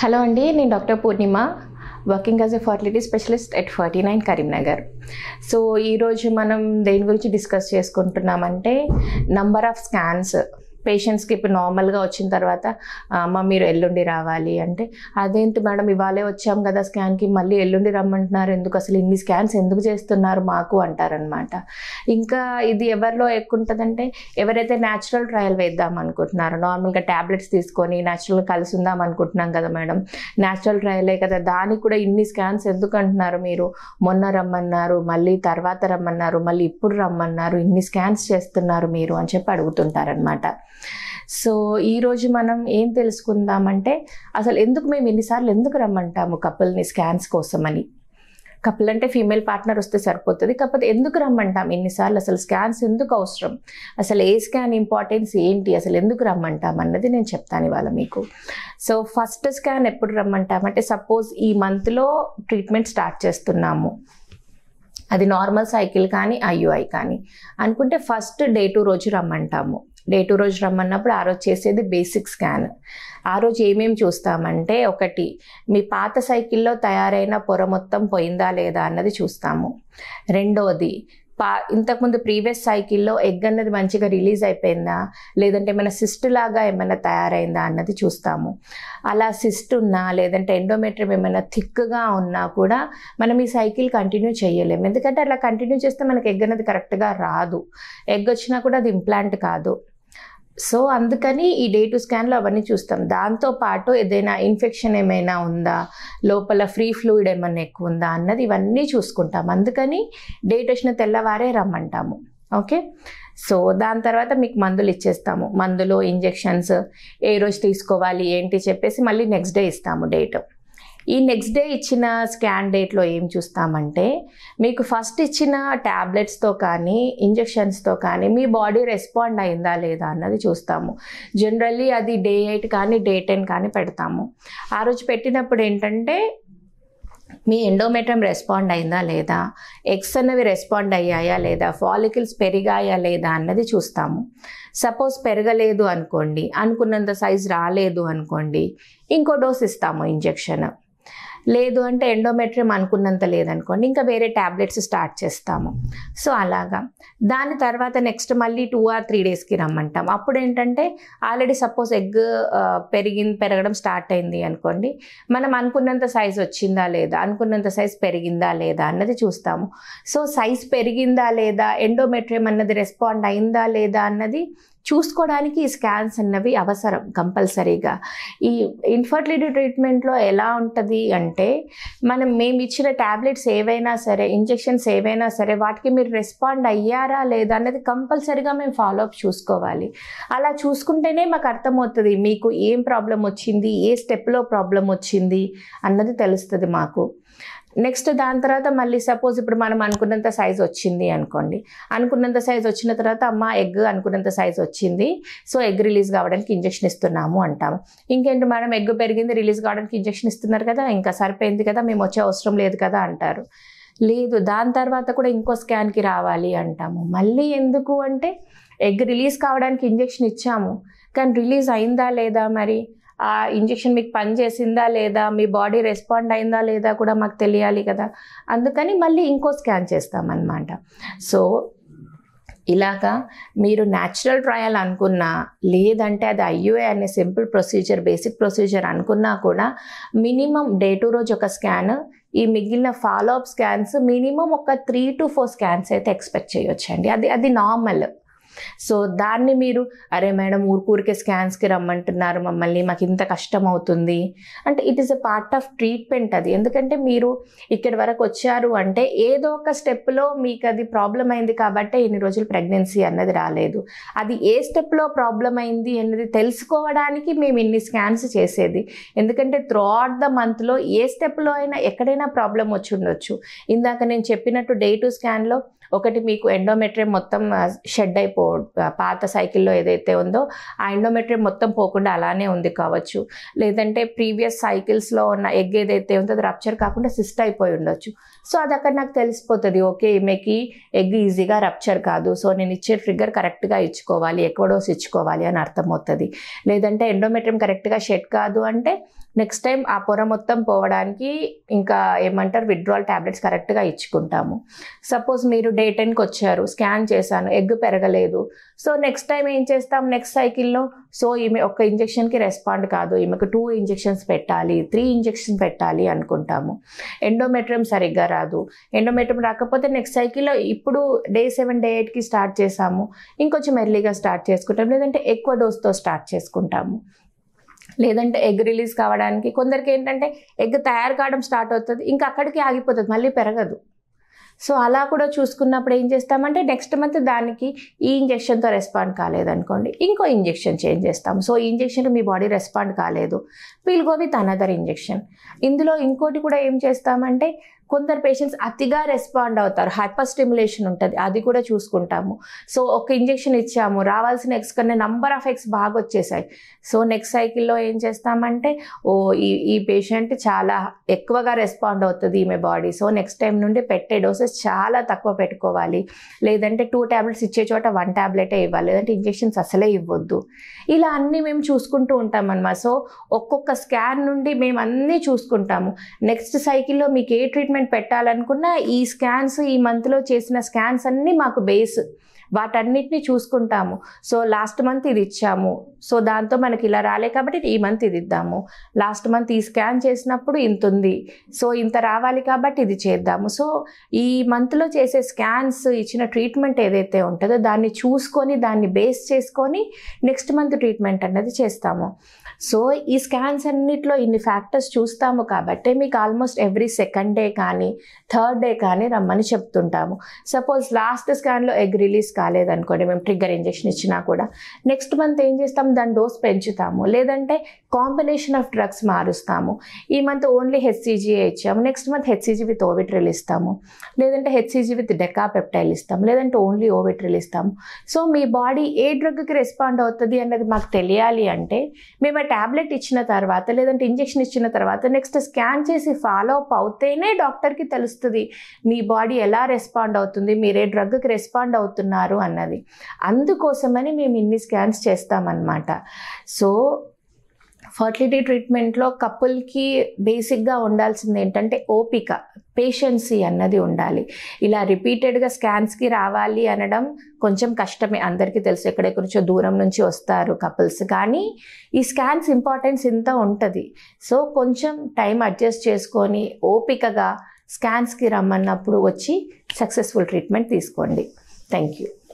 hello అండి నేను doctor Purnima working as a fertility specialist at forty nine Karimnagar so ఈరోజు మనం దేని గురించి డిస్కస్ చేసుకుంటున్నామంటే నంబర్ ఆఫ్ స్కాన్స్ పేషెంట్స్కి ఇప్పుడు నార్మల్గా వచ్చిన తర్వాత "ఆ, అమ్మ మీరు ఎల్లుండి రావాలి అంటే అదేంటి మేడం ఇవాళే వచ్చాం కదా స్కాన్కి మళ్ళీ ఎల్లుండి రమ్మంటున్నారు ఎందుకు అసలు ఇన్ని స్కాన్స్ ఎందుకు చేస్తున్నారు మాకు అంటారనమాట ఇంకా ఇది ఎవరిలో ఎక్కువ ఉంటుందంటే ఎవరైతే న్యాచురల్ ట్రయల్ వేద్దాం అనుకుంటున్నారో నార్మల్గా ట్యాబ్లెట్స్ తీసుకొని న్యాచురల్గా కలిసి ఉందాం అనుకుంటున్నాం కదా మేడం న్యాచురల్ ట్రయలే కదా దానికి కూడా ఇన్ని స్కాన్స్ ఎందుకు అంటున్నారు మీరు మొన్న రమ్మన్నారు మళ్ళీ తర్వాత రమ్మన్నారు మళ్ళీ ఇప్పుడు రమ్మన్నారు ఇన్ని స్కాన్స్ చేస్తున్నారు మీరు అని చెప్పి అడుగుతుంటారనమాట సో ఈరోజు మనం ఏం తెలుసుకుందామంటే అసలు ఎందుకు మేము ఎన్నిసార్లు ఎందుకు రమ్మంటాము కపుల్ని స్కాన్స్ కోసమని కపుల్ అంటే ఫీమేల్ పార్ట్నర్ వస్తే సరిపోతుంది కాకపోతే ఎందుకు రమ్మంటాం ఎన్నిసార్లు అసలు స్కాన్స్ ఎందుకు అవసరం అసలు ఏ స్కాన్ ఇంపార్టెన్స్ ఏంటి అసలు ఎందుకు రమ్మంటాం అన్నది నేను చెప్తాను ఇవాళ మీకు సో ఫస్ట్ స్కాన్ ఎప్పుడు రమ్మంటామంటే సపోజ్ ఈ మంత్లో ట్రీట్మెంట్ స్టార్ట్ చేస్తున్నాము అది నార్మల్ సైకిల్ కానీ ఐయుఐ కానీ అనుకుంటే ఫస్ట్ డే టు రోజు రమ్మంటాము డే టు రోజు రమ్మన్నప్పుడు ఆ రోజు చేసేది బేసిక్ స్కాన్ ఆ రోజు ఏమేమి చూస్తామంటే ఒకటి మీ పాత సైకిల్లో తయారైన పొర మొత్తం పోయిందా లేదా అన్నది చూస్తాము రెండవది పా ఇంతకుముందు ప్రీవియస్ సైకిల్లో ఎగ్ అన్నది మంచిగా రిలీజ్ అయిపోయిందా లేదంటే ఏమైనా సిస్ట్ లాగా ఏమైనా తయారైందా అన్నది చూస్తాము అలా సిస్ట్ ఉన్నా లేదంటే ఎండోమెట్రియం ఏమైనా థిక్గా ఉన్నా కూడా మనం ఈ సైకిల్ కంటిన్యూ చేయలేము ఎందుకంటే అట్లా కంటిన్యూ చేస్తే మనకి ఎగ్ అనేది కరెక్ట్గా రాదు ఎగ్ వచ్చినా కూడా అది ఇంప్లాంట్ కాదు సో అందుకని ఈ డే టు స్కాన్లో అవన్నీ చూస్తాం దాంతో పాటు ఏదైనా ఇన్ఫెక్షన్ ఏమైనా ఉందా లోపల ఫ్రీ ఫ్లూయిడ్ ఏమైనా ఎక్కువ ఉందా అన్నది ఇవన్నీ చూసుకుంటాం అందుకని డేట్ వచ్చిన తెల్లవారే రమ్మంటాము ఓకే సో దాని తర్వాత మీకు మందులు ఇచ్చేస్తాము మందులు ఇంజెక్షన్స్ ఏ రోజు తీసుకోవాలి ఏంటి చెప్పేసి మళ్ళీ నెక్స్ట్ డే ఇస్తాము డేట్ ఈ నెక్స్ట్ డే ఇచ్చిన స్కాన్ డేట్లో ఏం చూస్తామంటే మీకు ఫస్ట్ ఇచ్చిన ట్యాబ్లెట్స్తో కానీ ఇంజెక్షన్స్తో కానీ మీ బాడీ రెస్పాండ్ అయిందా లేదా అన్నది చూస్తాము జనరల్లీ అది డే ఎయిట్ కానీ డే టెన్ కానీ పెడతాము ఆ రోజు పెట్టినప్పుడు ఏంటంటే మీ ఎండోమెట్రియం రెస్పాండ్ అయిందా లేదా ఎగ్స్ అన్నవి రెస్పాండ్ అయ్యాయా లేదా ఫాలికల్స్ పెరిగాయా లేదా అన్నది చూస్తాము సపోజ్ పెరగలేదు అనుకోండి అనుకున్నంత సైజ్ రాలేదు అనుకోండి ఇంకో డోస్ ఇస్తాము ఇంజెక్షన్ లేదు అంటే ఎండోమెట్రియం అనుకున్నంత లేదనుకోండి ఇంకా వేరే ట్యాబ్లెట్స్ స్టార్ట్ చేస్తాము సో అలాగా దాని తర్వాత నెక్స్ట్ మళ్ళీ టూ ఆర్ త్రీ డేస్కి రమ్మంటాం అప్పుడు ఏంటంటే ఆల్రెడీ సపోజ్ ఎగ్ పెరిగింది పెరగడం స్టార్ట్ అయింది అనుకోండి మనం అనుకున్నంత సైజ్ వచ్చిందా లేదా అనుకున్నంత సైజ్ పెరిగిందా లేదా అన్నది చూస్తాము సో సైజ్ పెరిగిందా లేదా ఎండోమెట్రియం అన్నది రెస్పాండ్ అయిందా లేదా అన్నది చూసుకోవడానికి ఈ స్కాన్స్ అన్నవి అవసరం కంపల్సరీగా ఈ ఇన్ఫర్టిలిటీ ట్రీట్మెంట్లో ఎలా ఉంటుంది అంటే మనం మేము ఇచ్చిన ట్యాబ్లెట్స్ ఏవైనా సరే ఇంజెక్షన్స్ ఏవైనా సరే వాటికి మీరు రెస్పాండ్ అయ్యారా లేదా అన్నది కంపల్సరీగా మేము ఫాలోఅప్ చూసుకోవాలి అలా చూసుకుంటేనే మాకు అర్థమవుతుంది మీకు ఏం ప్రాబ్లం వచ్చింది ఏ స్టెప్లో ప్రాబ్లం వచ్చింది అన్నది తెలుస్తుంది మాకు నెక్స్ట్ దాని తర్వాత మళ్ళీ సపోజ్ ఇప్పుడు మనం అనుకున్నంత సైజ్ వచ్చింది అనుకోండి అనుకున్నంత సైజ్ వచ్చిన తర్వాత అమ్మ ఎగ్ అనుకున్నంత సైజ్ వచ్చింది సో ఎగ్ రిలీజ్ కావడానికి ఇంజెక్షన్ ఇస్తున్నాము అంటాము ఇంకేంటి మేడం ఎగ్ పెరిగింది రిలీజ్ కావడానికి ఇంజెక్షన్ ఇస్తున్నారు కదా ఇంకా సరిపోయింది కదా మేము వచ్చే అవసరం లేదు కదా అంటారు లేదు దాని తర్వాత కూడా ఇంకో స్కాన్కి రావాలి అంటాము మళ్ళీ ఎందుకు అంటే ఎగ్ రిలీజ్ కావడానికి ఇంజెక్షన్ ఇచ్చాము కానీ రిలీజ్ అయిందా లేదా మరి ఆ ఇంజెక్షన్ మీకు పని చేసిందా లేదా మీ బాడీ రెస్పాండ్ అయిందా లేదా కూడా మాకు తెలియాలి కదా అందుకని మళ్ళీ ఇంకో స్కాన్ చేస్తామన్నమాట సో ఇలాగా మీరు న్యాచురల్ ట్రయల్ అనుకున్నా లేదంటే అది ఐయుఏ అనే సింపుల్ ప్రొసీజర్ బేసిక్ ప్రొసీజర్ అనుకున్నా కూడా మినిమం డే టు రోజు ఒక స్కాన్ ఈ మిగిలిన ఫాలోఅప్ స్కాన్స్ మినిమం ఒక త్రీ టు ఫోర్ స్కాన్స్ అయితే ఎక్స్పెక్ట్ చేయొచ్చండి అది అది నార్మల్ సో దాన్ని మీరు అరే మేడం ఊరికూరికే స్కాన్స్కి రమ్మంటున్నారు మమ్మల్ని మాకు ఇంత కష్టం అవుతుంది అంటే it is a part of treatment అది ఎందుకంటే మీరు ఇక్కడి వరకు వచ్చారు అంటే ఏదో ఒక స్టెప్లో మీకు అది ప్రాబ్లం అయింది కాబట్టి ఇన్ని రోజులు ప్రెగ్నెన్సీ అన్నది రాలేదు అది ఏ స్టెప్లో ప్రాబ్లం అయింది అన్నది తెలుసుకోవడానికి మేము ఇన్ని స్కాన్స్ చేసేది ఎందుకంటే త్రూ అవుట్ ద మంత్లో ఏ స్టెప్లో అయినా ఎక్కడైనా ప్రాబ్లం వచ్చి ఉండొచ్చు ఇందాక నేను చెప్పినట్టు డే టు స్కాన్లో ఒకటి మీకు ఎండోమెట్రియం మొత్తం షెడ్ అయిపో ఆ, పాత సైకిల్లో ఏదైతే ఉందో ఆ ఎండోమెట్రియం మొత్తం పోకుండా అలానే ఉంది కావచ్చు లేదంటే ప్రీవియస్ సైకిల్స్లో ఉన్న ఎగ్ ఏదైతే ఉందో అది రప్చర్ కాకుండా సిస్ట్ అయిపోయి ఉండొచ్చు సో అది అక్కడ నాకు తెలిసిపోతుంది ఓకే ఈమెకి ఎగ్ ఈజీగా రప్చర్ కాదు సో నేను ఇచ్చే ట్రిగ్గర్ కరెక్ట్గా ఇచ్చుకోవాలి ఎక్కువ డోస్ ఇచ్చుకోవాలి అని అర్థమవుతుంది లేదంటే ఎండోమెట్రియం కరెక్ట్గా షెడ్ కాదు అంటే నెక్స్ట్ టైం ఆ పొర మొత్తం పోవడానికి ఇంకా ఏమంటారు విత్డ్రాల్ ట్యాబ్లెట్స్ కరెక్ట్గా ఇచ్చుకుంటాము సపోజ్ మీరు డే టెన్కి వచ్చారు స్కాన్ చేశాను ఎగ్ పెరగలేదు సో నెక్స్ట్ టైం ఏం చేస్తాం నెక్స్ట్ సైకిల్లో సో ఈమె ఒక్క ఇంజెక్షన్కి రెస్పాండ్ కాదు ఈమెకు టూ ఇంజెక్షన్స్ పెట్టాలి త్రీ ఇంజెక్షన్ పెట్టాలి అనుకుంటాము ఎండోమెట్రియం సరిగ్గా రాదు ఎండోమెట్రియం రాకపోతే నెక్స్ట్ సైకిల్లో ఇప్పుడు డే సెవెన్ డే ఎయిట్కి స్టార్ట్ చేసాము ఇంకొంచెం ఎర్లీగా స్టార్ట్ చేసుకుంటాం లేదంటే ఎక్కువ డోస్తో స్టార్ట్ చేసుకుంటాము లేదంటే ఎగ్ రిలీజ్ కావడానికి కొందరికి ఏంటంటే ఎగ్ తయారు కావడం స్టార్ట్ అవుతుంది ఇంకా అక్కడికి ఆగిపోతుంది మళ్ళీ పెరగదు సో అలా కూడా చూసుకున్నప్పుడు ఏం చేస్తామంటే నెక్స్ట్ మంత్ దానికి ఈ ఇంజెక్షన్తో రెస్పాండ్ కాలేదనుకోండి ఇంకో ఇంజెక్షన్ చేంజ్ చేస్తాం సో ఈ ఇంజెక్షన్ మీ బాడీ రెస్పాండ్ కాలేదు will go with another injection ఇందులో ఇంకోటి కూడా ఏం చేస్తామంటే కొందరు పేషెంట్స్ అతిగా రెస్పాండ్ అవుతారు హైపర్ స్టిమ్యులేషన్ ఉంటుంది అది కూడా చూసుకుంటాము సో ఒక ఇంజెక్షన్ ఇచ్చాము రావాల్సిన ఎక్స్ కన్నా నంబర్ ఆఫ్ ఎక్స్ బాగా వచ్చేసాయి సో నెక్స్ట్ సైకిల్లో ఏం చేస్తామంటే ఓ ఈ ఈ పేషెంట్ చాలా ఎక్కువగా రెస్పాండ్ అవుతుంది ఈమె బాడీ సో నెక్స్ట్ టైం నుండి పెట్టే డోసెస్ చాలా తక్కువ పెట్టుకోవాలి లేదంటే టూ ట్యాబ్లెట్స్ ఇచ్చే చోట వన్ ట్యాబ్లెటే ఇవ్వాలి లేదంటే ఇంజెక్షన్స్ అసలే ఇవ్వద్దు ఇలా అన్నీ మేము చూసుకుంటూ ఉంటాం అన్నమాట సో ఒక్కొక్క స్కాన్ నుండి మేము అన్నీ చూసుకుంటాము నెక్స్ట్ సైకిల్లో మీకు ఏ ట్రీట్మెంట్ పెట్టాలనుకున్నా ఈ స్కాన్స్ ఈ మంత్లో చేసిన స్కాన్స్ అన్నీ మాకు బేస్ వాటన్నిటిని చూసుకుంటాము సో లాస్ట్ మంత్ ఇది ఇచ్చాము సో దాంతో మనకి ఇలా రాలే కాబట్టి ఈ మంత్ ఇది ఇద్దాము లాస్ట్ మంత్ ఈ స్కాన్ చేసినప్పుడు ఇంత ఉంది సో ఇంత రావాలి కాబట్టి ఇది చేద్దాము సో ఈ మంత్లో చేసే స్కాన్స్ ఇచ్చిన ట్రీట్మెంట్ ఏదైతే ఉంటుందో దాన్ని చూసుకొని దాన్ని బేస్ చేసుకొని నెక్స్ట్ మంత్ ట్రీట్మెంట్ అన్నది చేస్తాము సో ఈ స్కాన్స్ అన్నిట్లో ఇన్ని ఫ్యాక్టర్స్ చూస్తాము కాబట్టి మీకు ఆల్మోస్ట్ ఎవ్రీ సెకండ్ డే కానీ థర్డ్ డే కానీ రమ్మని చెప్తుంటాము సపోజ్ లాస్ట్ స్కాన్లో ఎగ్ రిలీజ్ కాలేదనుకోండి మేము ట్రిగ్గర్ ఇంజెక్షన్ ఇచ్చినా కూడా నెక్స్ట్ మంత్ ఏం చేస్తాం దాని డోస్ పెంచుతాము లేదంటే కాంబినేషన్ ఆఫ్ డ్రగ్స్ మారుస్తాము ఈ మంత్ ఓన్లీ హెచ్సిజిఏ ఇచ్చాము next month HCG with Ovitrelle ఇస్తాము లేదంటే హెచ్సిజి విత్ డెకాపెప్టైల్ ఇస్తాం లేదంటే ఓన్లీ ఓవిట్రిల్ ఇస్తాము సో మీ బాడీ ఏ డ్రగ్కి రెస్పాండ్ అవుతుంది అన్నది మాకు తెలియాలి అంటే మేము ఆ ట్యాబ్లెట్ ఇచ్చిన తర్వాత లేదంటే ఇంజెక్షన్ ఇచ్చిన తర్వాత నెక్స్ట్ స్కాన్ చేసి ఫాలో అప్ అవుతేనే డాక్టర్కి తెలుస్తుంది మీ బాడీ ఎలా రెస్పాండ్ అవుతుంది మీరు ఏ డ్రగ్కి రెస్పాండ్ అవుతున్నారు అన్నది అందుకోసమని మేము ఇన్ని స్కాన్స్ చేస్తామన్నమాట సో ఫర్టిలిటీ ట్రీట్మెంట్లో కపుల్కి బేసిక్గా ఉండాల్సింది ఏంటంటే ఓపిక పేషెన్సీ అన్నది ఉండాలి ఇలా రిపీటెడ్గా స్కాన్స్కి రావాలి అనడం కొంచెం కష్టమే అందరికీ తెలుసు ఎక్కడెక్కడి నుంచో దూరం నుంచి వస్తారు కపుల్స్ కానీ ఈ స్కాన్స్ ఇంపార్టెన్స్ ఇంత ఉంటుంది సో కొంచెం టైం అడ్జస్ట్ చేసుకొని ఓపికగా స్కాన్స్కి రమ్మన్నప్పుడు వచ్చి సక్సెస్ఫుల్ ట్రీట్మెంట్ తీసుకోండి థ్యాంక్ యూ